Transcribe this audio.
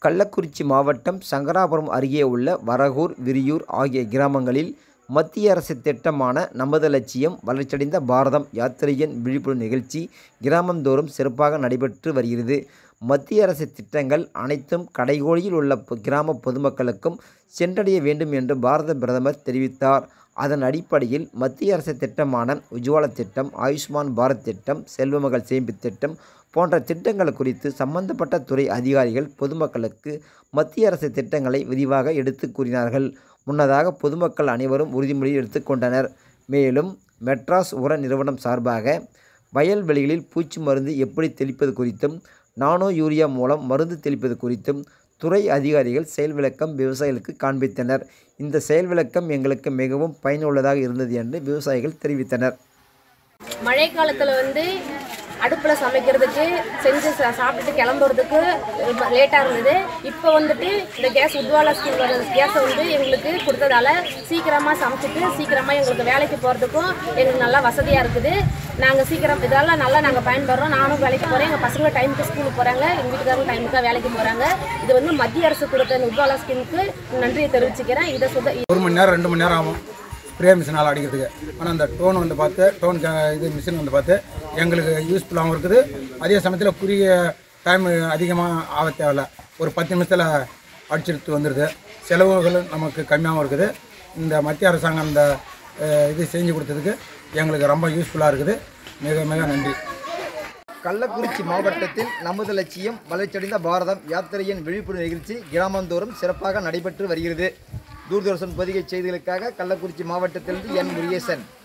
கள்ளக்குறிச்சி மாவட்டம் சங்கராபுரம் அருகே உள்ள வரகூர் விரியூர் ஆகிய கிராமங்களில் மத்திய அரசு திட்டமான நமது லட்சியம் வளர்ச்சியடைந்த பாரதம் யாத்திரையின் விழிப்புணர்வு நிகழ்ச்சி கிராமந்தோறும் சிறப்பாக நடைபெற்று வருகிறது மத்திய அரசு திட்டங்கள் அனைத்தும் கடைகோடியில் உள்ள பொ- கிராம பொதுமக்களுக்கும் சென்றடைய வேண்டும் என்று பாரத பிரதமர் தெரிவித்தார் அதன் அடிப்படையில் மத்திய அரசு திட்டமான உஜ்வாலா திட்டம் ஆயுஷ்மான் பாரத் திட்டம் செல்வமகள் சேமிப்பு திட்டம் போன்ற திட்டங்கள் குறித்து சம்பந்தப்பட்ட துறை அதிகாரிகள் பொதுமக்களுக்கு மத்திய அரசு திட்டங்களை விரிவாக எடுத்து கூறினார்கள் முன்னதாக பொதுமக்கள் அனைவரும் உறுதிமொழி எடுத்துக்கொண்டனர் மேலும் மெட்ராஸ் உர நிறுவனம் சார்பாக வயல்வெளிகளில் பூச்சி மருந்து எப்படி தெளிப்பது குறித்தும் நானோ யூரியா மூலம் மருந்து தெளிப்பது குறித்தும் துறை அதிகாரிகள் செயல் விளக்கம் விவசாயிகளுக்கு காண்பித்தனர் இந்த செயல் விளக்கம் எங்களுக்கு மிகவும் பயனுள்ளதாக இருந்தது என்று விவசாயிகள் தெரிவித்தனர் மழை காலத்தில் வந்து அடுப்பில் சமைக்கிறதுக்கு செஞ்சு சா- சாப்பிட்டுட்டு கிளம்புறதுக்கு லேட்டாக இருந்தது இப்போ வந்துட்டு இந்த கேஸ் உத்வாலா ஸ்கீம் வர கேஸை வந்து எங்களுக்கு கொடுத்ததால சீக்கிரமாக சமைச்சிட்டு சீக்கிரமாக எங்களுக்கு வேலைக்கு போகிறதுக்கும் எங்களுக்கு நல்லா வசதியாக இருக்குது நாங்கள் சீக்கிரம் இதெல்லாம் நல்லா நாங்கள் பயன்படுறோம் நானும் வேலைக்கு போகிறேன் எங்கள் பசங்க டைமுக்கு ஸ்கூலுக்கு போகிறாங்க எங்கள் வீட்டுக்காரங்க டைமுக்கு வேலைக்கு போகிறாங்க இது வந்து மத்திய அரசு கொடுத்த இந்த உத்வாலா ஸ்கீமுக்கு நன்றியை தெரிவிச்சுக்கிறேன் இதை சுத ஒரு மணி நேரம் ரெண்டு மணி நேரம் ஆகும் ஸ்ப்ரே மிஷினால் அடிக்கிறதுக்கு ஆனால் அந்த டோன் வந்து பார்த்து டோன் இது மிஷின் வந்து பார்த்து எங்களுக்கு யூஸ்ஃபுல்லாகவும் இருக்குது அதே சமயத்தில் குறுகிய டைம் அதிகமாக ஆக தேவையில்ல ஒரு பத்து நிமிஷத்தில் அடிச்செடுத்து வந்துடுது செலவுகள் நமக்கு கம்மியாகவும் இருக்குது இந்த மத்திய அரசாங்கம் அந்த அஹ், இது செஞ்சு கொடுத்ததுக்கு எங்களுக்கு ரொம்ப யூஸ்ஃபுல்லாக இருக்குது மிக மிக நன்றி கள்ளக்குறிச்சி மாவட்டத்தில் நமது லட்சியம் வளர்ச்சியடைந்த பாரதம் யாத்திரையின் விழிப்புணர்வு நிகழ்ச்சி கிராமந்தோறும் சிறப்பாக நடைபெற்று வருகிறது தூர்தர்ஷன் பொதிகை செய்திகளுக்காக கள்ளக்குறிச்சி மாவட்டத்திலிருந்து என் முருகேசன்